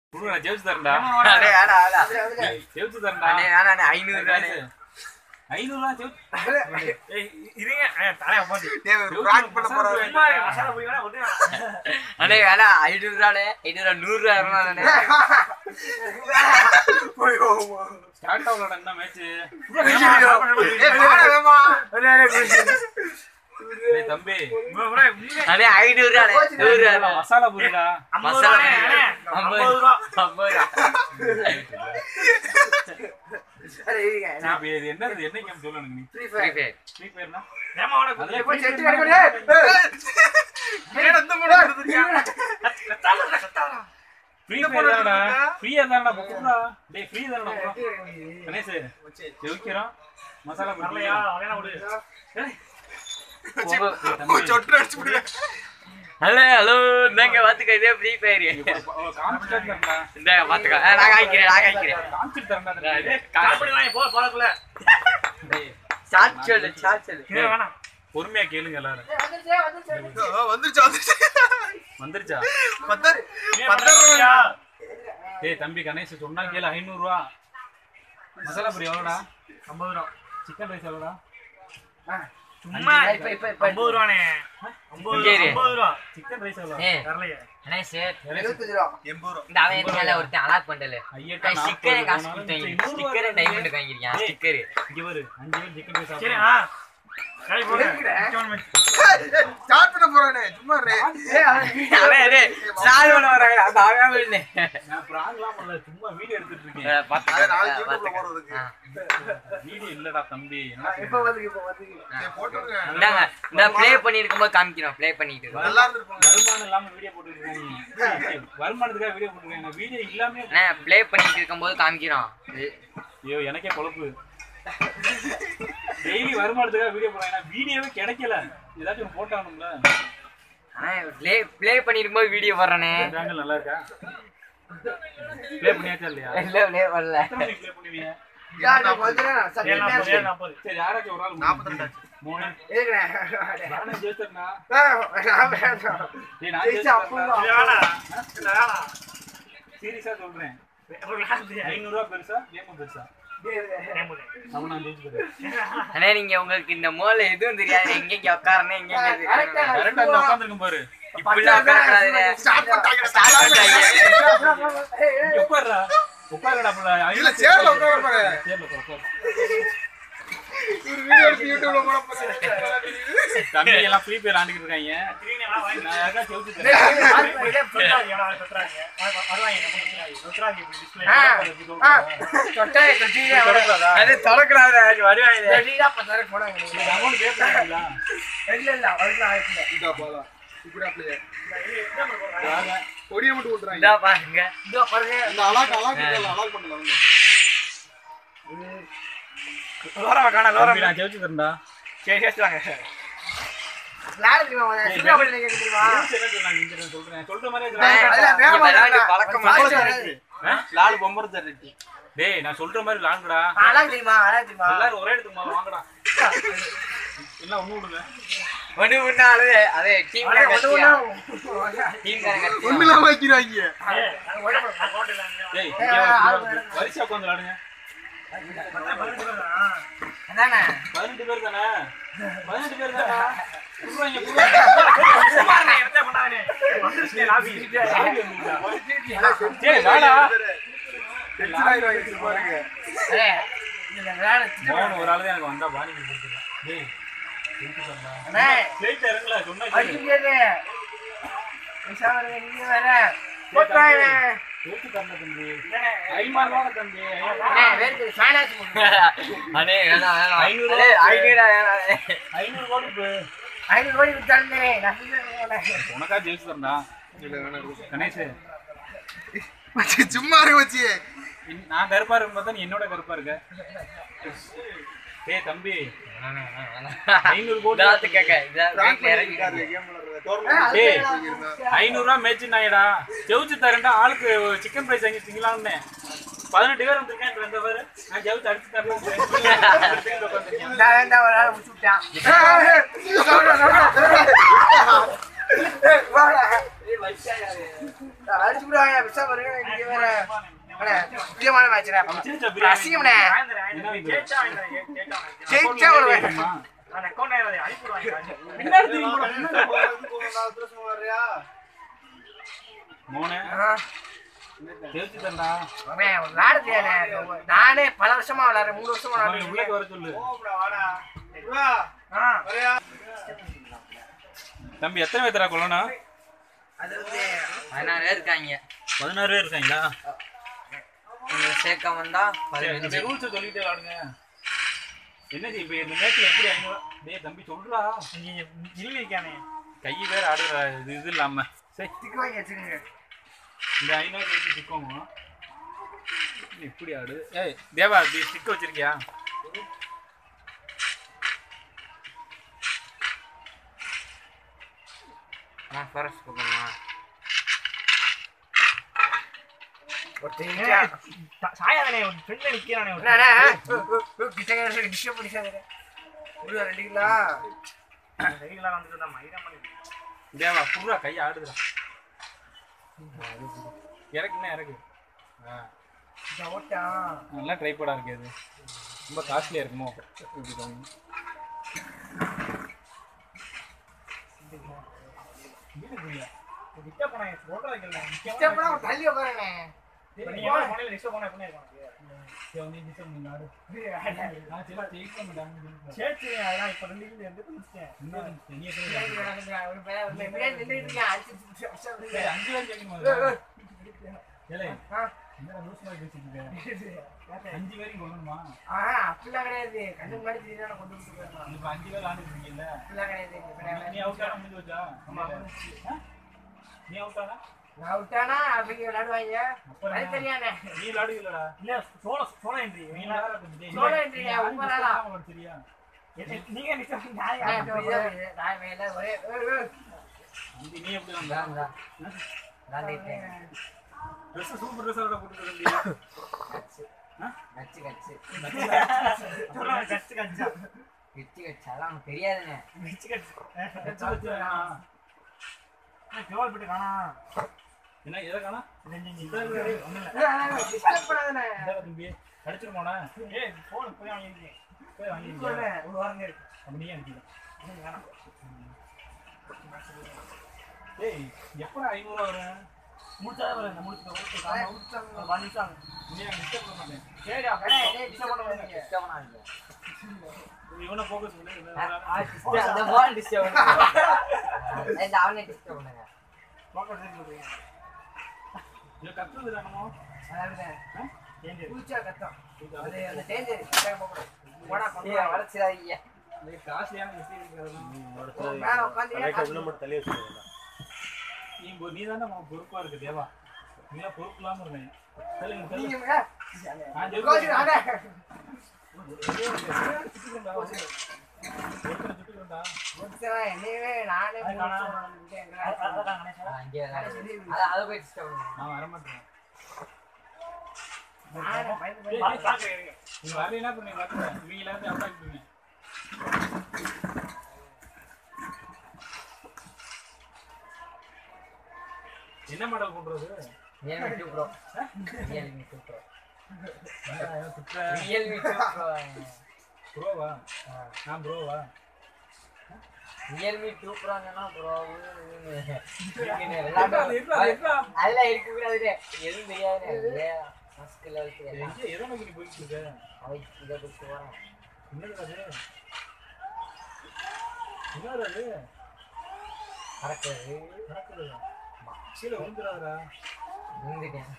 குடு, நான் ஜெயிச்சு தரேன்டா அண்ணே, வேணாம், வேணாம். ஏய், ஜெயிச்சு தரேன்டா அண்ணே, வேணாம், அண்ணே, ஐநூறு ரூபாண்ணே. ஐநூறு ரூபா ஜெயிச்சு ஏய், இருங்க அஹ், தலையை போட்டு. பிராங்க் பண்ண போறாரு சும்மா இருங்க, மசாலா பொடி வேணா ஒண்ணு வேணாம். அண்ணே, வேணாம், ஐநூறு ரூபாண்ணே. ஐநூறு ரூபா, நூறு ரூபா வேணாம், அண்ணே. ஸ்டார்ட் ஆகலடா என்ன மேட்ச் டேய் தம்பி bro, bro, உண்மையா அண்ணே, ஐநூறு ரூபாண்ணே, நூறு ரூபா அண்ணே. மசாலா பூரிடா ஐம்பது மசாலா ரூபாண்ணே, பொடி. அண்ணே, ஐம்பது ஐம்பது ரூபா. ஐம்பது ரூபா. சரி, இப்ப இது என்ன இது என்ன கேம் சொல்லு எனக்கு நீ Free Fire. ஃப்ரீ ஃபயர்னா ஏம்மா உனக்கு அதுல கொஞ்சம் free செட்டு fire கத்தாதடா, கத்தாதடா. ஃப்ரீ ஃபயர் தானடா ஃப்ரீயா தானடா புக்குடா டேய் ஃப்ரீ தானடா bro. கணேஷ் ஜெயிக்கிறோம் மசாலா பூரி வரலையா? அவனா விடு. உங்க- தம்பி சொட்டு அடிச்சு விடுங்க ஹலோ ஹலோ இந்தாங்க பாத்துக்க இதே ஃப்ரீ ஃபயர் காமிச்சிட்டு தரேன்டா இந்தாங்க பாத்துக்க ஆ, நான் காய்க்கிறேன் நான் காய்க்கிறேன் காமிச்சிட்டு தரேன்டா தம்பி. ஏய், காமெடி வாங்கி போ, போறதுக்குள்ள. டேய், சாட் சொல்லு சாட் சொல்லு இது வேணாம். பொறுமையா கேளுங்க எல்லாரும் வந்துருச்சு வந்துருச்சு வந்துருச்சா பத்தாரு ஏய், வரலையா? டேய் தம்பி கணேஷ் சொன்னா கேளு ஐநூறு ரூபா மசாலா பூரி எவ்வளோடா ஐம்பது ரூபா. சிக்கன் ரைஸ் எவ்வளோடா சும்மா இப்ப இப்ப இப்ப ஐம்பது ரூபாண்ணே. ஐம்பது இங்கே ரூபா, இரு. ஐம்பது ரூபா. சிக்கன் ரைஸ் எவ்வளோ ஏய் வரலையே. அண்ணே சார் எண்பது ரூபா இந்த அவன் மேல ஒருத்தன் அலாக் பண்ணல ஐயட்டா ஸ்டிக்கரே காசு நாற்பது கொடுத்தாங்க ஸ்டிக்கரே டைமண்ட் வாங்கிருக்கான் ஏய். ஸ்டிக்கரு இங்க வரு அஞ்சு பேர் சிக்கன் ரைஸ் சரி, சாப்பிடுறோம் ஆ. கை போடு. முக்கியமான match. ஸ்டார்ட் பண்ண போறானே சும்மா ரே அவன் அதே ஸ்டார் பண்ண வராங்க அந்த அவன் இல்லை நான் பிராங்க்லாம் பண்ணல சும்மா வீடியோ எடுத்துட்டு இருக்கேன் அது நாளைக்கு யூடியூப்ல போறதுக்கு வீடியோ இல்லடா தம்பி என்ன டேய், போட்டுருங்க இந்தாங்க இந்த ப்ளே பண்ணி இருக்கும்போது காமிக்கிறோம் ப்ளே பண்ணிட்டு இருக்கோம். நல்லா இருந்திருக்கும் வருமானம் இல்லாம வீடியோ போட்டுருக்காங்க வருமானத்துக்காக வீடியோ போட்டுருக்காங்க வீடியோ இல்லாம அண்ணே ப்ளே பண்ணிட்டு இருக்கும்போது காமிக்கிறோம் இது- ஐயோ எனக்கே பொழப்பு டெய்லி வருமானத்துக்காக வீடியோ போடுறாங்க வீடியோவே கிடைக்கல ஏதாச்சும் ஒன்று போட்டாகணும்ல அண்ணே ப்ளே ப்ளே பண்ணி இருக்கும்போது வீடியோ போடுறேனே ஆங்கிள் நல்லா இருக்கா ப்ளே பண்ணியாச்சா இல்லையா இல்ல ப்ளே பண்ணல எத்தனை மணிக்கு ப்ளே பண்ணுவீங்க ஏழு நாற்பது, ஏழு நாற்பது. சரி யாராச்சும் ஒரு ஆள் நாற்பத்தி ரெண்டு மூணு நானும் ஜெயிச்சிருந்தா டேய் நான் இது வேணாம். இது வேணாம். சீரியஸா சொல்றேன் ஒரு last ஏ. ஐநூறு ரூபா பெருசா கேம் பெருசா ஐம்பது. அப்ப நான் ஜெயிச்சுக்கிறேன் அண்ணே நீங்க உங்களுக்கு இந்த மூல எதுவும் தெரியாது எங்க இங்க உட்காரணும் எங்க இங்க கரெக்டா அந்த உட்காந்துருக்கும் பாரு இப்படிலாம் உட்காரக்கூடாது ஸ்டார்ட் பண்ணிட்டாங்க ஸ்டார்ட் பண்ணிட்டாங்க இங்க உட்காருடா உட்காருடா புள்ள இல்ல சேர்ல உட்கார பாரு சேர்ல உட்காரு, உட்காரு. ஒரு வீடியோ எடுத்து யூடியூப்ல போட போறேன் தம்பி எல்லாம் ஃப்ரீ ஃபயர் ஆண்டிட்டு இருக்காங்க திடீர்னு எல்லாம் வாங்கி- நான் யாருக்காச்சும் செவுத்து தரேன் இதே தொட்டாங்க, எவ்வளவு தொட்டுறாங்க. வ- வருவாங்க, நம்ம தொட்டுறாங்க. தொட்டுறாங்க இப்படி display. அது தொடக்கூடாது அது வருவாங்க அமௌண்ட் பே பண்ணுவீங்களா இதா போலாம் இப்படி அப்படியே இது என்ன பண்ணுவாங்க? கொடியை மட்டும் விட்டுறாங்க இதா பாருங்க இந்த அலாக் அலாக் அலாக் பண்ணல வந்து தம்பி நான் ஜெயிச்சு தரேன்டா சரி, சரி, வாங்க. ரூல்ஸ் என்ன சொன்னாங்க இங்க இருந்து சொல்றேன் சொல்ற மாதிரியே சொல்றேன். இங்க விளையாண்டு பழக்கமா லால் பொம்பர் தரட்டி டேய் நான் சொல்ற மாதிரி லாங்குடா எல்லாரும் ஒரே இடத்துக்கு முதல்ல வாங்கடா எல்லாம் ஒண்ணு விடுங்க ஒண்ணு முன்னாலே அதே டீம் டீம் ஒண்ணு இல்லாம வைக்கிறாங்க ஏய், நாங்க ஓட போறோம், நாங்க ஓட இல்லை, அங்க. டேய் இங்க வா, வரிசையா உட்காந்து விளாடுங்க மொத்தம் பதினெட்டு பேர் தான். பதினெட்டு பேர் தானே பதினெட்டு பேர் தானே குடுவாங்க சும்மா இருங்க, என்ன பண்ணாங்கன்னு. வந்துருச்சு, லாபி. டேய் வாடா பாருங்க மோகன் ஒரு ஆளு தான் எனக்கு வந்தா பாணி கொடுத்துருக்கான் டேய் ஜெயிச்சு தரேன்டா. பிளேட் இறங்கல சொன்னா கேளு. ஜெயிச்சு தரேன்டா தம்பி ஐமான் வாங்க தம்பி அண்ணே வேணாம் வேணாம் ஐநூறு அண்ணே, ஐநூறு வேணாம் ஐநூறு கோடி உனக்கா ஜெயிச்சு தரேன்டா கணேஷ் மச்சி, சும்மா இருக்க வச்சு இன்- நான் கருப்பா இருக்கும் பார்த்தா நீ என்னோட கருப்பா இருக்க டேய் தம்பி ஐநூறு கோடி இதாத்து கேக்க இதான் வீட்டுல இறங்கி டேய் ஐநூறு ரூபா மேட்ச் நாயடா ஜெயிச்சு தரேன்டா ஆளுக்கு சிக்கன் ஃப்ரைஸ் வாங்கி திங்கலாம்னு பதினெட்டு பேர் வந்திருக்கேன் இப்ப இந்த பேரு நான் ஜெயிச்சு அடிச்சு தரேன் அடிச்சு விடுவாங்க விஷா பாருங்க இங்க வேற அண்ணே, முக்கியமான மேட்ச்டா அசிங்கம்ண்ணே ஜெயிச்சா ஒரு பின்னாடி திரும்பி போடா, பின்னாடி போ. மூணு ஜெயிச்சு தரண்டா அண்ணே, விளையாட தெரியாதுண்ணே. நானே பல வருஷமா விளையாடுறேன் மூணு வருஷமா அவனை விளையாடுறேன் உள்ளே வர சொல்லு தம்பி எத்தனை பேர் தரா கொள்ளணும் அது வந்து பதினாறு பேர் இருக்காங்க பதினாறு பேர் இருக்காங்களா நீங்க சேர்க்க வந்தா பதினஞ்சு ரூல்ஸ் சொல்லிட்டே விளாடுங்க என்ன செய்ய இப்ப இந்த மேட்ச்ல எப்படி ஐநூறு டேய் தம்பி சொல்றா இருக்கானே கை வேற ஆடுற இது இது இல்லாம சரி திக்கு வாங்கி வச்சுக்கோங்க இந்த ஐநூறு வச்சு சிக்கோங்க எப்படி ஆடு ஏய் தேவா தி ஸ்டிக் வச்சிருக்கியா நான் ஃபரஸ்ட் போகணுமா ஒரு தெரிஞ்சா சாயாதானே ஒரு ஃப்ரெண்ட்ல நிக்கிறானே ஒரு அண்ணா, அண்ணா, உ, உ, உ, கிட்ட கிட்ட டிஸ்டர்ப் பண்ணிக்காதீங்க. ஒரு ரெண்டு கிலோ சரிங்களா வந்துட்டு தான் மயிரம் பண்ணி தேவா புர்ரா கை ஆடுதுடா இறக்குன்னா இறக்கு ஆ இந்த ஓட்டா நல்லா ட்ரைபோடா இருக்கு அது ரொம்ப காஸ்ட்லியா இருக்குமோ இப்படி தோணும் கிட்ட போனா சொல்றது கேள்வி டிஸ்டர்ப் பண்ணா ஒரு தள்ளி உட்காருங்க இப்ப நீங்க என்ன போனீங்க லிஸ்ட் போனா எப்படி இருக்கும் சரி சரி அதான் இப்ப ரெண்டு கிலோ எந்த பிடிச்சேன் ஒரு பையன் ஒரு பையன் பின்னாடி நின்னுட்டு இருக்கான். அடிச்சு புடிச்சு அடிச்சா விடுங்க. ஆ. அஞ்சு பேரும் கொள்ளணுமா ஆ, அப்படிலாம் கிடையாது கண்ணு முன்னாடி தெரியுதா நான் கொண்டு விட்டு போயிடலாம். இப்ப அஞ்சு பேர் ஆண்டுட்டு இருக்கீங்கல்ல அப்படிலாம் கிடையாது இங்க பின்னாடி. நீ அவுட் ஆனா முடிஞ்சு வச்சா ஆ? நீ அவுட் ஆனா நான் விட்டானா அவங்க விளையாடுவாங்க அப்புறம் அது என்ன? தெரியாதே நீ விளாடுவீங்களடா இல்ல சோழ சோழ என்ட்ரி நீ விளாடுறது டேய், சோழ நீ- entry நீ யா, ஆடு ஒவ்வொரு ஆளா? மிஸ் சரியா நீங்க நிச்சயம் நான் நியாயம் இப்படிதான் இருக்கேன். நான் மேல ஒரே ஏய், ஏய். நீ நீ எப்படி வந்தா விளாண்டுட்டேன் ட்ரெஸ் சூப்பர் ட்ரெஸ்ஸோட போட்டு வந்தியா கச்சு கச்சு சொல்றாங்க கச்சு கச்சா கச்சு கச்சு அதான் அவனுக்கு தெரியாதுண்ணே கச்சு கச்சு கச்சு வச்சிருக்கா கேவல் போட்டு காணா என்ன எதை காணா ரெண்டு ஒண்ணும் இல்ல ஏய், ஏய், disturb பண்ணாதண்ணே. இந்தா தம்பி அடிச்சிருமோடா ஏய் போன் போய் வாங்கிருக்கேன் போய் வாங்கி சொல்றேன், ஒரு வாரம் இருக்கு. அப்படியே அனுப்பிடு வேணாம் ஏய் எப்படா ஐநூறுவா வரும் முடிச்சா வரேன் முடிச்சு ஏய், கொடுத்தாங்க. ஒரு அஞ்சு நிமிஷம் ஆகும். நீ நான் டிஸ்டர்ப் பண்ண மாட்டேன் சரி ஏய், அப்படியே ஏய், disturb பண்ணாதீங்க. டிஸ்டர்ப் பண்ணாதீங்க இவனை ஃபோக்கஸ் பண்ணு இவனை ஆ, வேற- ஆ, disturb- அந்த ball disturb பண்ணுங்க. இந்த அவனை disturb பண்ணுங்க. போக்கஸ் எடுத்து விடுறீங்க இவன் கத்துறது என்னமோ அதாவது, ஏஞ்சல் குளிச்சா கத்தம். அது அந்த danger. கட்டாயம் போகக்கூடாது. போடா, ஏய், கொண்டுவாங்க. வளர்ச்சிடாதீங்க. காஸ்ட்லியான விஷயம் இருக்கிறதெல்லாம் மேல உட்காந்து நீ பொ- நீ தானே பொறுப்பா இருக்கு தேவா நீ தான் பொறுப்பு இல்லாம இருந்தேன் சொல்லுங்க நீங்க சொல்லுங்க ஏய், நான் கோச்சு, ஜெயிக்கிறேன். அண்ணே. சுட்டுக்கிறேன்டா. ஒருத்தனை சுட்டுக்கிறேன்டா. ஒருத்தன் என்னையவே நானே அது காணா. போட்டு அதான் ஆ, கணேசா இங்கே விளையாடு. அதான், அதை போய் disturb பண்ணுங்க. நான் வரமாட்டேன் நானே பயந்து ஏய், பயந்து ஏய், பாக்குறேன் நீ வரலைன்னா அப்புறம் நீ வரல. இவங்க எல்லாத்தையும் attack பண்ணுவீங்க. என்ன மாடல் பண்றது Realme 2 Pro. Realme 2 Pro. சுற்ற Realme 2 Pro. ப்ரோவா ஆ. நான் ப்ரோவா Realme 2 Pro ங்கன்னா bro, இருக்குன்னு. இருக்குன்னு எப்படா அது, எப்படா அது, விளையாட்டு- எப்படா? அதெல்லாம் இருக்கக்கூடாதுடே. எதுவும் தெரியாதுண்ணே. ஏ, first level தெரியாது. எங்க எதை நோக்கி நீ போயிட்டு இருக்க அவன் இதை கொடுத்து போறான். என்னடா அது என்னடா அது பறக்குது. நடக்குது கீழே விழுந்துடாதடா விழுந்துட்டேன்.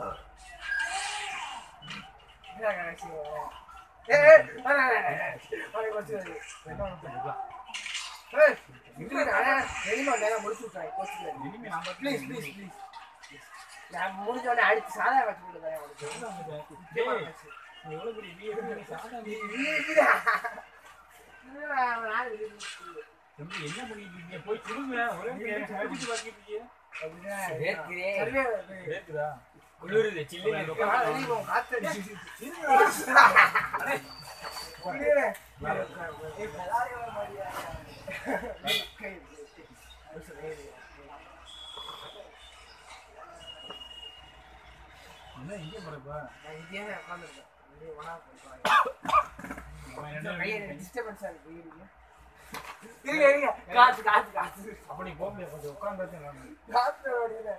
ஏய், ஏய், அண்ணே, அண்ணே, அண்ணே. அவனை கோச்சு வருது. ஏய், இது அண்ணே, வெளியில வந்தா முடிச்சு விட்டுறேன், கோச்சுக்காத. இனிமே நான் பார்த்து Please, please, please. நான் முடிஞ்ச உடனே அடிச்சு சாதா வச்சு விடுறேன் அவனுக்கு. எவ்வளவு வந்துட்ட? டேய், நீ எவ்வளவு பெரிய வீடு, நீ சாதா வீடு. இது இருக்குதா? இதுடா, அவன் ஆளு இது இருக்கு. தம்பி, என்ன பண்ணிட்டு இருக்கீங்க? போய் திரும்ப ஒரே நிமிஷம் அடிச்சு பார்த்துட்டு இருக்கீங்க. அப்படிதான் வேர்க்குதே. சரியா வருது. கேக்குதா? குளிருது, சில்லுன்னு இருக்கு. வா, வெளிய போ, காத்து அடிச்சு. என்ன இங்கே போறப்ப நான் இங்கேயே தான் உட்காந்துருக்கேன் வெளியே ஒன்றா போய் அவன் ரெண்டு கையை பேரும் டிஸ்டர்பன்ஸாக இருக்கு இருங்க இருங்க இருங்க காசு காசு காசு அப்படி போக முடியாது கொஞ்சம் உட்காந்து காசு ஓடிடுற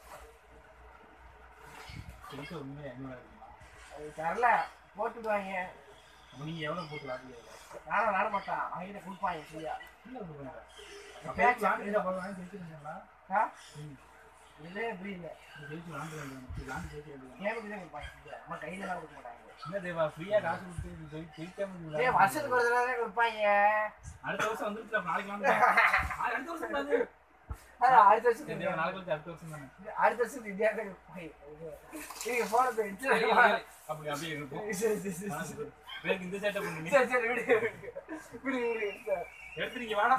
சொல்லிட்டு உண்மையாக ஐநூறு இருக்குமா அது தரல போட்டுடுவாங்க அப்போ நீங்கள் எவ்வளோ போட்டு விளாடுவீங்க நானும் விளாட மாட்டான் அவங்கிட்ட கொடுப்பாங்க சரியா என்ன பண்ணுறேன் அப்போ விளாண்டு போக வாங்கி ஜெயிச்சிருந்தீங்களா ஆ? இதே புரியல ஜெயிச்சு விளாண்டு விளாண்டு ஜெயிச்சு வேண்டியது கேமுக்கு தான் கொடுப்பாங்க சரியா நம்ம கையில எல்லாம் கொடுக்க மாட்டாங்க என்ன தேவா ஃப்ரீயாக காசு கொடுத்து இது ஜெயி- ஜெயிக்காம இது ஏ விளையாடு. வருஷத்துக்கு ஒரு தடவை தான் கொடுப்பாங்க அடுத்த வருஷம் வந்துருச்சு அப்ப நாளைக்கு வாங்க அடுத்த வருஷம் தானே அதான் அடுத்த சரி, தேவா, வருஷம் நாளைக்கு கழிச்சு அடுத்த வருஷம் தானே அடுத்த வருஷம் இந்தியா தான் கொடுப்பாங்க நீங்க போன போய் அப்படி அப்படியே இருக்கும் சரி சரி சரி மனசு போய். வேலைக்கு இந்த சேட்டை பண்ணி சரி சரி விடு விடு விடு விடு சார் எடுத்துறீங்க வேணாம்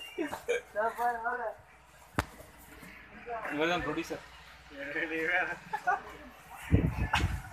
நான் பாரு, அவரை. இவர் தான் ப்ரொடியூசர் நீ வேற